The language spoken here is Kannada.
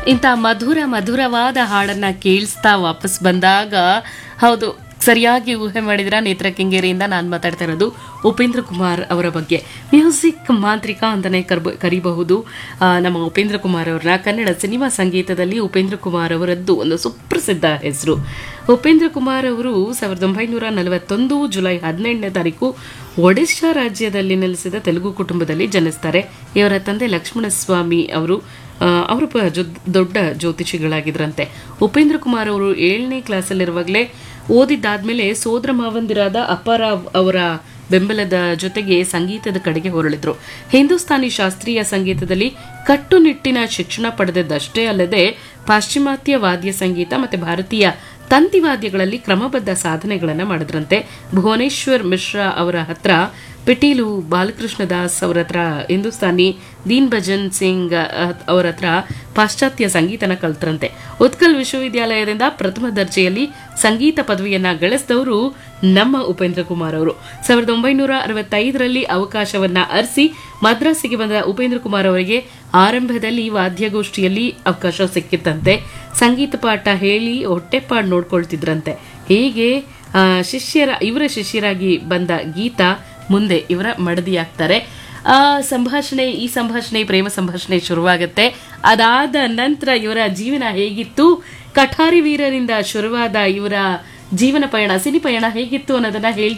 ಇಂಥ ಮಧುರ ಮಧುರವಾದ ಹಾಡನ್ನ ಕೇಳಿಸ್ತಾ ವಾಪಸ್ ಬಂದಾಗ ಹೌದು ಸರಿಯಾಗಿ ಊಹೆ ಮಾಡಿದ್ರ ನೇತ್ರ ಕೆಂಗೇರಿಯಿಂದ ನಾನು ಮಾತಾಡ್ತಾ ಇರೋದು ಉಪೇಂದ್ರ ಕುಮಾರ್ ಅವರ ಬಗ್ಗೆ ಮ್ಯೂಸಿಕ್ ಮಾಂತ್ರಿಕ ಅಂತಾನೆ ಕರ್ಬ ಕರಿಬಹುದು ಆ, ನಮ್ಮ ಉಪೇಂದ್ರ ಕುಮಾರ್ ಅವರನ್ನ ಕನ್ನಡ ಸಿನಿಮಾ ಸಂಗೀತದಲ್ಲಿ ಉಪೇಂದ್ರ ಕುಮಾರ್ ಅವರದ್ದು ಒಂದು ಸುಪ್ರಸಿದ್ಧ ಹೆಸರು ಉಪೇಂದ್ರ ಕುಮಾರ್ ಅವರು ಸಾವಿರದ ಒಂಬೈನೂರ ನಲವತ್ತೊಂದು ಜುಲೈ ಹದಿನೆಂಟನೇ ತಾರೀಕು ಒಡಿಶಾ ರಾಜ್ಯದಲ್ಲಿ ನೆಲೆಸಿದ ತೆಲುಗು ಕುಟುಂಬದಲ್ಲಿ ಜನಿಸ್ತಾರೆ ಇವರ ತಂದೆ ಲಕ್ಷ್ಮಣಸ್ವಾಮಿ ಅವರು ಆ, ಅವರು ಪ- ಜೊ- ದೊಡ್ಡ ಜ್ಯೋತಿಷಿಗಳಾಗಿದ್ರಂತೆ ಉಪೇಂದ್ರ ಕುಮಾರ್ ಅವರು ಏಳನೇ ಕ್ಲಾಸಲ್ಲಿರುವಾಗಲೇ ಓದಿದ್ದಾದ್ಮೇಲೆ ಸೋದರ ಮಾವಂದಿರಾದ ಅಪ್ಪಾರಾವ್ ಅವರ ಬೆಂಬಲದ ಜೊತೆಗೆ ಸಂಗೀತದ ಕಡೆಗೆ ಹೊರಳಿದ್ರು ಹಿಂದೂಸ್ತಾನಿ ಶಾಸ್ತ್ರೀಯ ಸಂಗೀತದಲ್ಲಿ ಕಟ್ಟುನಿಟ್ಟಿನ ಶಿಕ್ಷಣ ಪಡೆದದ್ದಷ್ಟೇ ಅಲ್ಲದೆ ಪಾಶ್ಚಿಮಾತ್ಯ ವಾದ್ಯ ಸಂಗೀತ ಮತ್ತೆ ಭಾರತೀಯ ತಂತಿವಾದ್ಯಗಳಲ್ಲಿ ಕ್ರಮಬದ್ಧ ಸಾಧನೆಗಳನ್ನ ಮಾಡಿದ್ರಂತೆ ಭುವನೇಶ್ವರ್ ಮಿಶ್ರಾ ಅವರ ಹತ್ರ ಪಿಟೀಲು ಬಾಲಕೃಷ್ಣ ದಾಸ್ ಅವರ ಹತ್ರ ಹಿಂದೂಸ್ತಾನಿ ದೀನ್ ಭಜನ್ ಸಿಂಗ್ ಅಹ್, ಅವರ ಹತ್ರ ಪಾಶ್ಚಾತ್ಯ ಸಂಗೀತನ ಕಲ್ತರಂತೆ ಉತ್ಕಲ್ ವಿಶ್ವವಿದ್ಯಾಲಯದಿಂದ ಪ್ರಥಮ ದರ್ಜೆಯಲ್ಲಿ ಸಂಗೀತ ಪದವಿಯನ್ನ ಗಳಿಸಿದವರು ನಮ್ಮ ಉಪೇಂದ್ರ ಕುಮಾರ್ ಅವರು ಸಾವಿರದ ಒಂಬೈನೂರ ಅರವತ್ತೈದರಲ್ಲಿ ಅವಕಾಶವನ್ನ ಅರಸಿ ಮದ್ರಾಸಿಗೆ ಬಂದ ಉಪೇಂದ್ರ ಕುಮಾರ್ ಅವರಿಗೆ ಆರಂಭದಲ್ಲಿ ವಾದ್ಯಗೋಷ್ಠಿಯಲ್ಲಿ ಅವಕಾಶ ಸಿಕ್ಕಿತ್ತಂತೆ ಸಂಗೀತ ಪಾಠ ಹೇಳಿ ಹೊಟ್ಟೆಪಾಡು ನೋಡ್ಕೊಳ್ತಿದ್ರಂತೆ ಹೀಗೆ ಆ, ಶಿಷ್ಯರ ಇವರ ಶಿಷ್ಯರಾಗಿ ಬಂದ ಗೀತಾ ಮುಂದೆ ಇವರ ಮಡದಿಯಾಗ್ತಾರೆ ಆ ಸಂಭಾಷಣೆ ಈ ಸಂಭಾಷಣೆ ಪ್ರೇಮ ಸಂಭಾಷಣೆ ಶುರುವಾಗುತ್ತೆ ಅದಾದ ನಂತರ ಇವರ ಜೀವನ ಹೇಗಿತ್ತು ಕಠಾರಿ ವೀರರಿಂದ ಶುರುವಾದ ಇವರ ಜೀವನ ಪಯಣ ಸಿನಿ ಪಯಣ ಹೇಗಿತ್ತು ಅನ್ನೋದನ್ನ ಹೇಳ್ತಾ